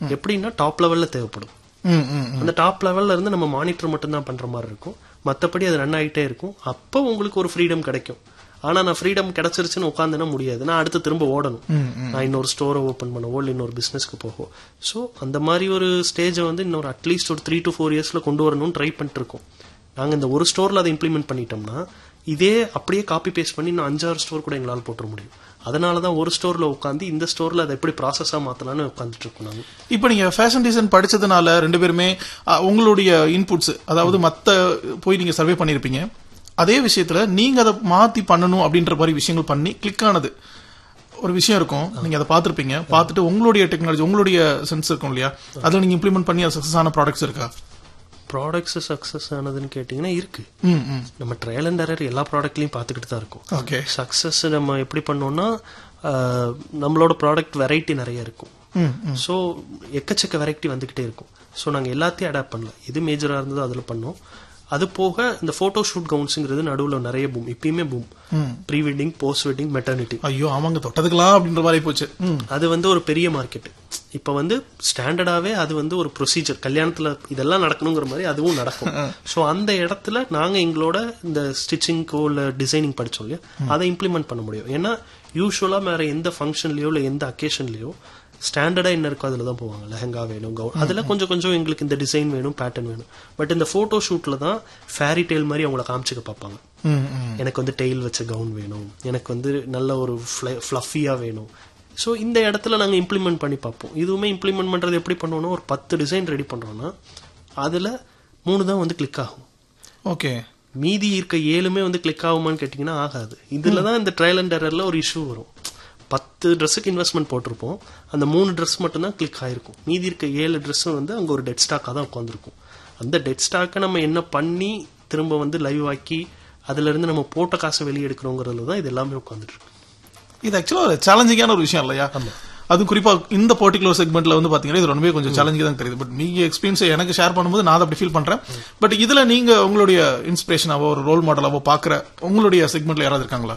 எப்படின்னா டாப் லெவல்ல தேவைப்படும் ம், ம், ம். அந்த டாப் லெவல்ல இருந்து நம்ம மானிட்டர் மட்டும் தான் பண்ற மாதிரி இருக்கும் மத்தபடி அது ரன் ஆகிட்டே இருக்கும் அப்போ உங்களுக்கு ஒரு ஃப்ரீடம் கிடைக்கும் ஆனா நான் ஃப்ரீடம் கிடைச்சிருச்சுன்னு உட்காந்துனா முடியாது நான் அடுத்து திரும்ப ஓடணும் நான் இன்னொரு ஸ்டோரை ஓப்பன் பண்ணவோ இல்லை இன்னொரு பிசினஸ்க்கு போகவோ ஸோ அந்த மாதிரி ஒரு ஸ்டேஜை வந்து இன்னொரு அட்லீஸ்ட் ஒரு த்ரீ டு ஃபோர் இயர்ஸ்ல கொண்டு வரணும்னு ட்ரை பண்ணிட்டு இருக்கோம் நாங்க இந்த ஒரு ஸ்டோர்ல அதை இம்ப்ளிமெண்ட் பண்ணிட்டோம்னா இதே அப்படியே காப்பி பேஸ்ட் பண்ணி இன்னும் அஞ்சாறு ஸ்டோர் கூட எங்களால் போட்டுற முடியும் அதனால தான் ஒரு ஸ்டோர்ல உட்காந்து இந்த ஸ்டோர்ல அதை எப்படி ப்ராசஸா மாத்தலாம்னு உட்காந்துட்டு இருக்கோம் நாங்க இப்போ நீங்க ஃபேஷன் டிசைன் படிச்சதுனால ரெண்டு பேருமே அ, உங்களுடைய இன்புட்ஸ் அதாவது மத்த போய் நீங்க சர்வே பண்ணிருப்பீங்க அதே விஷயத்துல நீங்க அதை மாத்தி பண்ணணும் அப்படின்ற மாதிரி விஷயங்கள் பண்ணி கிளிக் ஆனது ஒரு விஷயம் இருக்கும் நீங்க அதை பார்த்திருப்பீங்க பார்த்துட்டு உங்களுடைய டெக்னாலஜி உங்களுடைய சென்ஸ் இருக்கும் இல்லையா அதுல நீங்க இம்ப்ளிமெண்ட் பண்ணி அது சக்சஸ் ஆன ப்ராடக்ட்ஸ் இருக்கா ப்ராடக்ட்ஸ் சக்சஸ் ஆனதுன்னு கேட்டிங்கன்னா இருக்கு ம் ம் நம்ம ட்ரையல் அண்ட் எரர் எல்லா ப்ராடக்ட்லையும் பார்த்துக்கிட்டு தான் இருக்கும் ஓகே சக்ஸஸ் நம்ம எப்படி பண்ணோம்னா ஆஹ், நம்மளோட ப்ராடக்ட் வெரைட்டி நிறைய இருக்கும் ம் ம் ஸோ எக்கச்சக்க வெரைட்டி வந்துக்கிட்டே இருக்கும் ஸோ நாங்கள் எல்லாத்தையும் அடாப்ட் பண்ணல எது மேஜராக இருந்ததோ அதில் பண்ணோம் அது போக இந்த ஃபோட்டோ ஷூட் கவுன்ஸுங்கிறது நடுவில் நிறைய பூம் இப்பயுமே பூம் ம். Pre wedding post wedding maternity ஐயோ ஆமாங்க தொட்டதுக்கலாம் அப்படின்ற மாதிரி போச்சு ம் அது வந்து ஒரு பெரிய மார்க்கெட் இப்போ வந்து ஸ்டாண்டர்டாவே அது வந்து ஒரு ப்ரொசீஜர் கல்யாணத்துல இதெல்லாம் நடக்கணுங்கிற மாதிரி அதுவும் நடக்கும் ஸோ அந்த இடத்துல நாங்க எங்களோட இந்த ஸ்டிச்சிங்க்கோ இல்ல டிசைனிங் படிச்சோம் இல்லையா அதை இம்ப்ளிமெண்ட் பண்ண முடியும் ஏன்னா யூஸ்வலா வேற எந்த ஃபங்க்ஷன்லயோ இல்ல எந்த அக்கேஷன்லயோ ஸ்டாண்டர்டா என்ன இருக்கோ அதுல தான் போவாங்க லெஹங்கா வேணும் கவுன் அதுல கொஞ்சம் கொஞ்சம் எங்களுக்கு இந்த டிசைன் வேணும் பேட்டர்ன் வேணும் பட் இந்த போட்டோ ஷூட்ல தான் ஃபேரி டெய்ல் மாதிரி அவங்கள காமிச்சுக்க பார்ப்பாங்க ம் ம் எனக்கு வந்து டெய்ல் வச்ச கவுன் வேணும் எனக்கு வந்து நல்ல ஒரு ஃப்ளஃபியாக வேணும் ஸோ இந்த இடத்துல நாங்கள் இம்ப்ளிமெண்ட் பண்ணி பார்ப்போம் இதுவுமே இம்ப்ளிமெண்ட் பண்ணுறது எப்படி பண்ணுவோம்னா ஒரு பத்து டிசைன் ரெடி பண்ணுறோன்னா அதில் மூணு தான் வந்து கிளிக் ஆகும் ஓகே மீதி இருக்க ஏழுமே வந்து கிளிக் ஆகுமான்னு கேட்டிங்கன்னா ஆகாது இதில் தான் இந்த ட்ரையல் அண்ட் எரரில் ஒரு இஷ்யூ வரும் பத்து ட்ரெஸ்ஸுக்கு இன்வெஸ்ட்மெண்ட் போட்டிருப்போம் அந்த மூணு ட்ரெஸ் மட்டும்தான் கிளிக் ஆயிருக்கும் மீதி இருக்க ஏழு ட்ரெஸ்ஸும் வந்து அங்கே ஒரு டெட் ஸ்டாக்காக தான் உட்காந்துருக்கும் அந்த டெட் ஸ்டாக்கை நம்ம என்ன பண்ணி திரும்ப வந்து லைவ் ஆக்கி அதுல இருந்து நம்ம போட்ட காசை வெளியே எடுக்கிறோங்கிறதுல தான் இது எல்லாமே உட்காந்துட்டு இருக்கு இது ஆக்சுவலா ஒரு சேலஞ்சிங்கான ஒரு விஷயம் இல்லையா அது குறிப்பா இந்த பர்டிகுலர் செக்மெண்ட்ல வந்து பாத்தீங்கன்னா இது ரொம்பவே கொஞ்சம் சேலஞ்சிங் தான் தெரியுது பட் நீங்க எக்ஸ்பீரியன்ஸ் எனக்கு ஷேர் பண்ணும்போது நான் அதை அப்படி ஃபீல் பண்றேன் பட் இதுல நீங்க உங்களுடைய இன்ஸ்பிரேஷனாவோ ஒரு ரோல் மாடலாவோ பாக்குற உங்களுடைய செக்மெண்ட்ல யாராவது இருக்காங்களா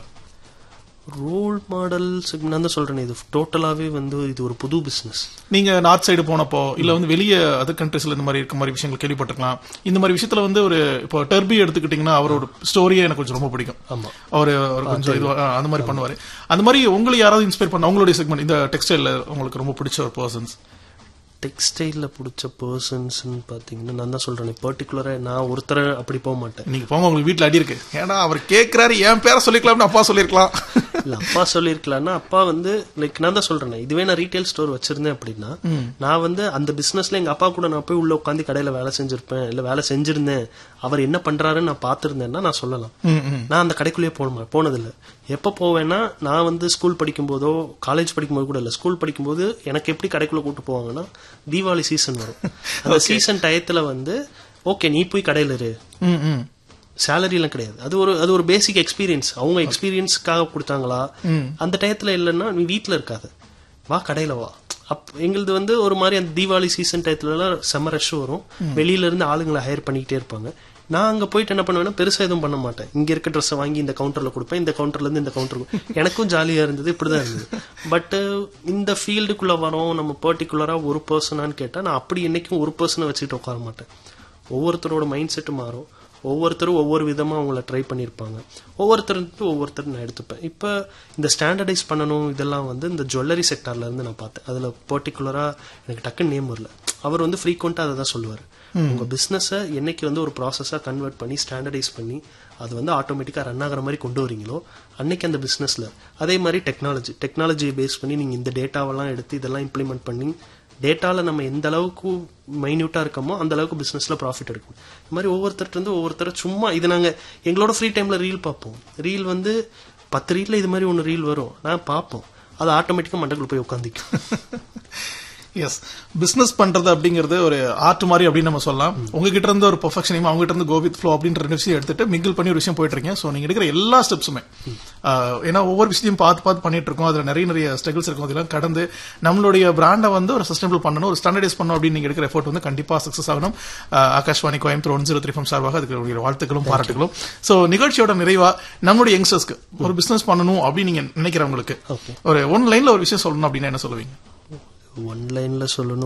ரோல் மாடல் நான் தான் சொல்றேன் இது டோட்டலாவே வந்து இது ஒரு புது பிசினஸ் நீங்க நார்த் சைடு போனப்போ இல்ல வந்து வெளியே அதர் கண்ட்ரீஸ்ல இந்த மாதிரி இருக்க மாதிரி விஷயங்கள் கேள்விப்பட்டிருக்கலாம் இந்த மாதிரி விஷயத்துல வந்து ஒரு இப்போ டர்பி எடுத்துக்கிட்டீங்கன்னா அவரோட ஸ்டோரியே எனக்கு கொஞ்சம் ரொம்ப பிடிக்கும் ஆமா அவரு அவர் கொஞ்சம் இது ஆ, அந்த மாதிரி பண்ணுவாரு அந்த மாதிரி உங்களை யாராவது இன்ஸ்பயர் பண்ண உங்களுடைய செக்மெண்ட் இந்த டெக்ஸ்டைல்ல உங்களுக்கு ரொம்ப பிடிச்ச ஒரு பர்சன்ஸ் டெக்ஸ்டைல்ல பிடிச்ச பர்சன்ஸ்னு பாத்தீங்கன்னா நான் தான் சொல்றேன் பர்டிகுலரா நான் ஒருத்தரை அப்படி போக மாட்டேன் நீங்க போங்க உங்களுக்கு வீட்ல அடி இருக்கு ஏன்னா அவர் கேக்குறாரு என் பேரை சொல்லிக்கலாம்னு அப்பா சொல்லிருக்கலாம் இல்ல அப்பா சொல்லிருக்கலாம்னா அப்பா வந்து லைக் நான் தான் சொல்றேன் இதுவே நான் ரீட்டைல் ஸ்டோர் வச்சிருந்தேன் அப்படின்னா நான் வந்து அந்த பிசினஸ்ல எங்க அப்பா கூட நான் போய் உள்ள உட்காந்து கடையில வேலை செஞ்சிருப்பேன் இல்ல வேலை செஞ்சிருந்தேன் அவர் என்ன பண்றாருன்னு நான் பார்த்திருந்தேன்னா நான் சொல்லலாம் ம், ம். நான் அந்த கடைக்குள்ளேயே போன போனதில்லை எப்போ போவேன்னா நான் வந்து ஸ்கூல் படிக்கும்போதோ காலேஜ் படிக்கும்போது கூட இல்லை ஸ்கூல் படிக்கும்போது எனக்கு எப்படி கடைக்குள்ள கூட்டு போவாங்கன்னா தீபாவளி சீசன் வரும் அந்த சீசன் டயத்துல வந்து ஓகே நீ போய் கடையில இரு ம், ம். சேலரி எல்லாம் கிடையாது அது ஒரு அது ஒரு பேசிக் எக்ஸ்பீரியன்ஸ் அவங்க எக்ஸ்பீரியன்ஸ்க்காக கொடுத்தாங்களா அந்த டயத்துல இல்லைன்னா நீ வீட்ல இருக்காத வா கடையில வா அப் எங்களுது வந்து ஒரு மாதிரி அந்த தீபாவளி சீசன் டயத்துல எல்லாம் செம ரஷ் வரும் வெளியில இருந்து ஆளுங்களை ஹையர் பண்ணிக்கிட்டே இருப்பாங்க நான் அங்க போயிட்டு என்ன பண்ணுவேன்னா பெருசா எதுவும் பண்ண மாட்டேன் இங்க இருக்க ட்ரெஸ்ஸை வாங்கி இந்த கவுண்டர்ல கொடுப்பேன் இந்த கவுண்டர்ல இருந்து இந்த கவுண்டருக்கு எனக்கும் ஜாலியா இருந்தது இப்படிதான் இருந்தது பட் இந்த ஃபீல்டுக்குள்ள வரோம் நம்ம பர்டிகுலரா ஒரு பர்சனான்னு கேட்டா நான் அப்படி என்னைக்கும் ஒரு பர்சனை வச்சுட்டு உட்கார மாட்டேன் ஒவ்வொருத்தரோட மைண்ட் செட்டு மாறும் ஒவ்வொருத்தரும் ஒவ்வொரு விதமா அவங்கள ட்ரை பண்ணியிருப்பாங்க ஒவ்வொருத்தருக்கு ஒவ்வொருத்தர் நான் எடுத்துப்பேன் இப்போ இந்த ஸ்டாண்டர்டைஸ் பண்ணணும் இதெல்லாம் வந்து இந்த ஜுவல்லரி செக்டார்ல இருந்து நான் பார்த்தேன் அதுல பர்டிகுலரா எனக்கு டக்குன்னு நேம் வரல அவர் வந்து ஃப்ரீக்வெண்டா அதை தான் சொல்லுவார் உங்க பிசினஸை என்னைக்கு வந்து ஒரு ப்ராசஸா கன்வெர்ட் பண்ணி ஸ்டாண்டர்டைஸ் பண்ணி அது வந்து ஆட்டோமேட்டிக்கா ரன் ஆகிற மாதிரி கொண்டு வரீங்களோ அன்னைக்கு அந்த பிசினஸ்ல அதே மாதிரி டெக்னாலஜி டெக்னாலஜியை பேஸ் பண்ணி நீங்க இந்த டேட்டாவெல்லாம் எடுத்து இதெல்லாம் இம்ப்ளிமெண்ட் பண்ணி டேட்டால நம்ம எந்த அளவுக்கு மைன்யூட்டா இருக்கமோ அந்த அளவுக்கு பிசினஸ்ல ப்ராஃபிட் எடுக்கும் இந்த மாதிரி ஒவ்வொருத்தர்ட்ட இருந்து ஒவ்வொருத்தர் சும்மா இது நாங்க எங்களோட ஃப்ரீ டைம்ல ரீல் பார்ப்போம் ரீல் வந்து பத்து ரீல்ல இது மாதிரி ஒன்று ரீல் வரும் நான் பார்ப்போம் அது ஆட்டோமேட்டிக்கா மண்டக்குள்ள போய் உட்காந்துக்கும் எஸ் பிசினஸ் பண்றது அப்படிங்கிறது ஒரு ஆர்ட் மாதிரி அப்படின்னு நம்ம சொல்லலாம் உங்ககிட்ட இருந்து ஒரு பெர்ஃபெக்ஷனையும் அவங்க கிட்ட இருந்து கோவித் ஃப்ளோ அப்படின்ற ரெண்டு விஷயம் எடுத்துட்டு மிங்கிள் பண்ணி ஒரு விஷயம் போயிட்டு இருக்கீங்க ஸோ நீங்க எடுக்கிற எல்லா ஸ்டெப்ஸுமே ஏன்னா ஒவ்வொரு விஷயத்தையும் பார்த்து பார்த்து பண்ணிட்டு இருக்கோம் அதுல நிறைய நிறைய ஸ்ட்ரகிள்ஸ் இருக்கும் அதெல்லாம் கடந்து நம்மளுடைய பிராண்டை வந்து ஒரு சஸ்டைனபிள் பண்ணணும் ஒரு ஸ்டாண்டர்டைஸ் பண்ணணும் அப்படின்னு நீங்க எடுக்கிற எஃபோர்ட் வந்து கண்டிப்பா சக்சஸ் ஆகணும் ஆஹ் Akashvani Coimbatore one zero three FM சார்பாக அதுக்கு உங்களுடைய வாழ்த்துக்களும் பாராட்டுகளும் ஸோ நிகழ்ச்சியோட நிறைவா நம்மளுடைய யங்ஸ்டர்ஸ்க்கு ஒரு பிசினஸ் பண்ணணும் அப்படின்னு நீங்க நினைக்கிறவங்களுக்கு Okay. ஒரு ஒன் லைன்ல ஒரு விஷயம் சொல்லணும் அப்படின்னா என்ன சொல்லுவீங்க ஒன் லைன்ல சொல்லணும்